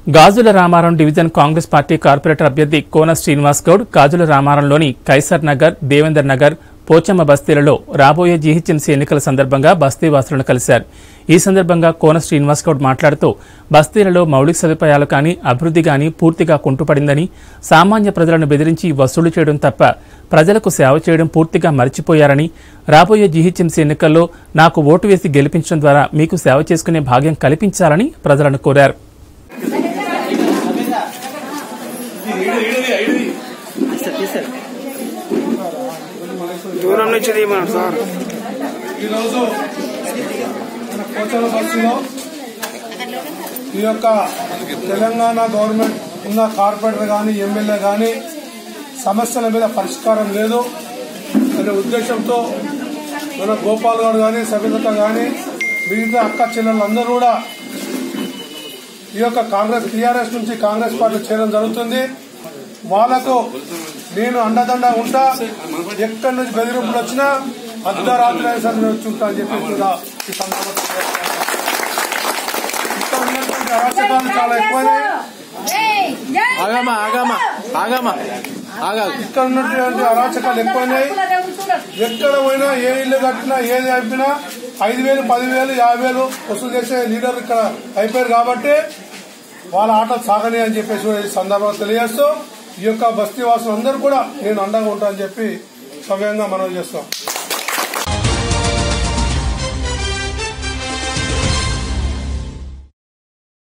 గాజుల Ramaram division Congress party corporator అభ్యర్థి కోన శ్రీనివాస్ గౌడ్ గాజుల రామారంలోని కైసర్ నగర్ దేవేందర్ నగర్ పోచమ్మ బస్తీలలో రాబోయే జీహెచ్ఎంసీ ఎన్నికల సందర్భంగా బస్తీవాసులను కలిశారు ఈ సందర్భంగా కోన శ్రీనివాస్ గౌడ్ మాట్లాడుతూ బస్తీలలో మౌలిక సదుపాయాలు కానీ అభివృద్ధి కానీ పూర్తిగా కుంటుపడిందని సామాన్య ప్రజలను బెదిరించి వసూలు చేయడం తప్ప ప్రజలకు సేవ చేయడం పూర్తిగా మర్చిపోయారని రాబోయే జీహెచ్ఎంసీ ఎన్నికల్లో నాకు ఓటు వేసి గెలిపించడం ద్వారా మీకు సేవ చేసుకునే భాగ్యం కల్పించాలని ప్రజలను కోరారు దూరం నుంచి తీయమన్నాడు సార్ ఈరోజు మన కోచల బస్సులో ఈ యొక్క తెలంగాణ గవర్నమెంట్ ఉన్న కార్పొరేటర్ కానీ ఎమ్మెల్యే కానీ సమస్యల మీద పరిష్కారం లేదు అనే ఉద్దేశంతో మన గోపాల్ గారు కానీ సబిత కానీ మిగతా అక్క చెల్లెళ్ళందరూ కూడా ఈ యొక్క కాంగ్రెస్ టీఆర్ఎస్ నుంచి కాంగ్రెస్ పార్టీ చేరడం జరుగుతుంది వాళ్లకు నేను అండదండ ఉంటా ఎక్కడి నుంచి బెదిరింపులు వచ్చినా అర్ధరాత్రి అయినా సరే నేను వచ్చి ఉంటా అని చెప్పి కూడా ఈ సందర్భంగా ఇక్కడ ఉన్నటువంటి అరాచకాలు చాలా ఎక్కువైనాయి ఆగామా ఆగామా ఆగామా ఆగా ఇక్కడ ఉన్నటువంటి అరాచకాలు ఎక్కువైనాయి ఎక్కడ పోయినా ఏ ఇల్లు కట్టినా ఏది అయిపోయినా ఐదు వేలు పదివేలు యాభై వేలు వసూలు చేసే లీడర్ ఇక్కడ అయిపోయారు కాబట్టి వాళ్ళ ఆటలు సాగని అని చెప్పేసి కూడా ఈ సందర్భంగా తెలియజేస్తూ ఈ యొక్క బస్తీ వాసులు అందరూ కూడా నేను అండగా ఉంటానని చెప్పి సవ్యంగా మనం చేస్తాం